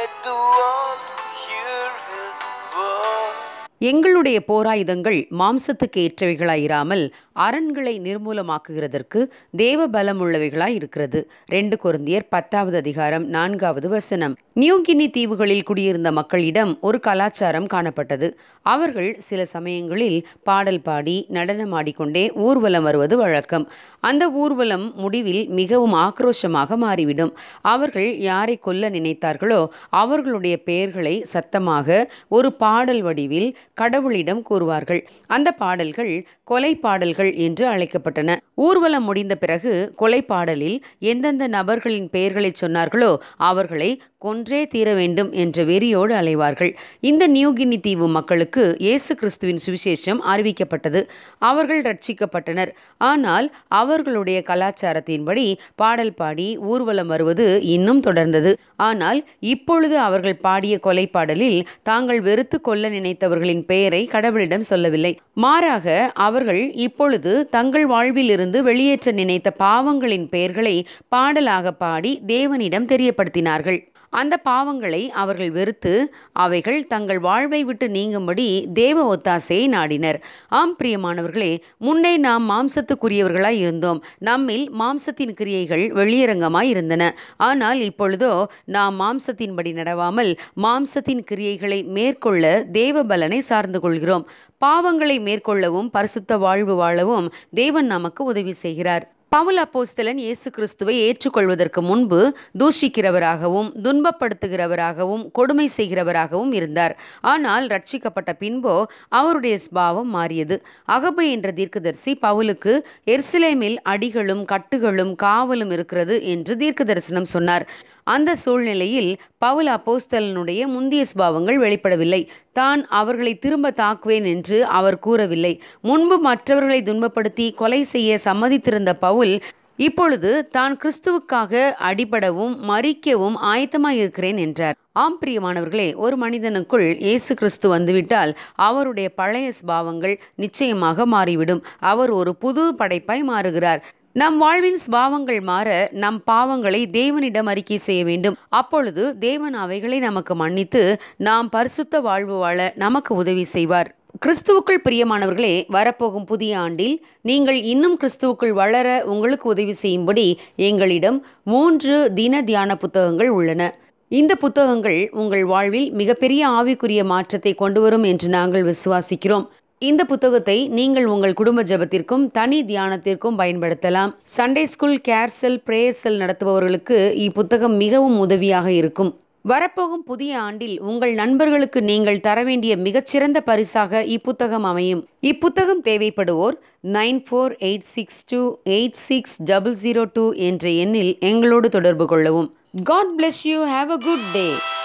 Let the world hear his word. எங்களுடைய போராயுதங்கள் மாம்சத்துக்கு ஏற்றவைகளாயிராமல் அரண்களை நிர்மூலமாக்குகிறதற்கு தேவ பலமுள்ளவைகளாய் இருக்கிறது ரெண்டு கொருந்தியர் பத்தாவது அதிகாரம் நான்காவது வசனம் நியூகினி தீவுகளில் குடியிருந்த மக்களிடம் ஒரு கலாச்சாரம் காணப்பட்டது அவர்கள் சில சமயங்களில் பாடல் பாடி நடனமாடிக்கொண்டே ஊர்வலம் வருவது வழக்கம் அந்த ஊர்வலம் முடிவில் மிகவும் ஆக்ரோஷமாக மாறிவிடும் அவர்கள் யாரை கொல்ல நினைத்தார்களோ அவர்களுடைய பெயர்களை சத்தமாக ஒரு பாடல் வடிவில் கடவுளிடம் கூறுவார்கள் அந்த பாடல்கள் கொலை பாடல்கள் என்று அழைக்கப்பட்டன ஊர்வலம் முடிந்த பிறகு கொலை பாடலில் எந்தெந்த நபர்களின் பெயர்களை சொன்னார்களோ அவர்களை கொன்றே தீர வேண்டும் என்ற வெறியோடு அலைவார்கள் இந்த நியூகினி தீவு மக்களுக்கு இயேசு கிறிஸ்துவின் சுவிசேஷம் அறிவிக்கப்பட்டது அவர்கள் ரட்சிக்கப்பட்டனர் ஆனால் அவர்களுடைய கலாச்சாரத்தின்படி பாடல் பாடி ஊர்வலம் வருவது இன்னும் தொடர்ந்தது ஆனால் இப்பொழுது அவர்கள் பாடிய கொலை பாடலில் தாங்கள் வெறுத்து கொல்ல நினைத்தவர்களின் பெயரை கடவுளிடம் சொல்லவில்லை மாறாக அவர்கள் இப்பொழுது தங்கள் வாழ்வில் இருந்து வெளியேற்ற நினைத்த பாவங்களின் பெயர்களை பாடலாக பாடி தேவனிடம் தெரியப்படுத்தினார்கள் அந்த பாவங்களை அவர்கள் வெறுத்து அவைகள் தங்கள் வாழ்வை விட்டு நீங்கும்படி தேவ ஒத்தாசையை நாடினர் ஆம் பிரியமானவர்களே முன்னே நாம் மாம்சத்துக்குரியவர்களாய் இருந்தோம் நம்மில் மாம்சத்தின் கிரியைகள் வெளியரங்கமாய் இருந்தன ஆனால் இப்பொழுதோ நாம் மாம்சத்தின்படி நடவாமல் மாம்சத்தின் கிரியைகளை மேற்கொள்ள தேவ பலனை சார்ந்து கொள்கிறோம் பாவங்களை மேற்கொள்ளவும் பரிசுத்த வாழ்வு வாழவும் தேவன் நமக்கு உதவி செய்கிறார் பவுல் அப்போஸ்தலன் இயேசு கிறிஸ்துவை ஏற்றுக்கொள்வதற்கு முன்பு தூஷிக்கிறவராகவும் துன்பப்படுத்துகிறவராகவும் கொடுமை செய்கிறவராகவும் இருந்தார் ஆனால் ரட்சிக்கப்பட்ட பின்போ அவருடைய ஸ்பாவம் மாறியது அகபு என்ற தீர்க்கதரிசி பவுலுக்கு எர்சிலேமில் அடிகளும் கட்டுகளும் காவலும் இருக்கிறது என்று தீர்க்க தரிசனம் சொன்னார் அந்த சூழ்நிலையில் பவுல் அப்போஸ்தலனுடைய முந்திய ஸ்பாவங்கள் வெளிப்படவில்லை தான் அவர்களை திரும்ப தாக்குவேன் என்று அவர் கூறவில்லை முன்பு மற்றவர்களை துன்பப்படுத்தி கொலை செய்ய சம்மதித்திருந்த பவுல் இப்பொழுது தான் கிறிஸ்துவுக்காக அடிபடவும் மறிக்கவும் ஆயத்தமாயிருக்கிறேன் என்றார் ஆம் பிரியமானவர்களே ஒரு மனிதனுக்குள் இயேசு கிறிஸ்து வந்துவிட்டால் அவருடைய பழைய ஸ்பாவங்கள் நிச்சயமாக மாறிவிடும் அவர் ஒரு புது படைப்பாய் மாறுகிறார் நம் வாழ்வின் ஸ்பாவங்கள் மாற நம் பாவங்களை தேவனிடம் அறிக்கை செய்ய வேண்டும் அப்பொழுது தேவன் அவைகளை நமக்கு மன்னித்து நாம் பரிசுத்த வாழ்வு வாழ நமக்கு உதவி செய்வார் கிறிஸ்துவுக்குள் பிரியமானவர்களே வரப்போகும் புதிய ஆண்டில் நீங்கள் இன்னும் கிறிஸ்துவுக்குள் வளர உங்களுக்கு உதவி செய்யும்படி எங்களிடம் மூன்று தின தியான புத்தகங்கள் உள்ளன இந்த புத்தகங்கள் உங்கள் வாழ்வில் மிகப்பெரிய ஆவிக்குரிய மாற்றத்தை கொண்டு வரும் என்று நாங்கள் விசுவாசிக்கிறோம் இந்த புத்தகத்தை நீங்கள் உங்கள் குடும்ப ஜெபத்திற்கும் தனி தியானத்திற்கும் பயன்படுத்தலாம் Sunday school care cell prayer cell நடத்துபவர்களுக்கு இப்புத்தகம் மிகவும் உதவியாக இருக்கும் வரப்போகும் புதிய ஆண்டில் உங்கள் நண்பர்களுக்கு நீங்கள் தர வேண்டிய மிகச்சிறந்த பரிசாக இப்புத்தகம் அமையும் இப்புத்தகம் தேவைப்படுவோர் nine four eight six two eight six double zero two என்ற எண்ணில் எங்களோடு தொடர்பு கொள்ளவும் God bless you have a good day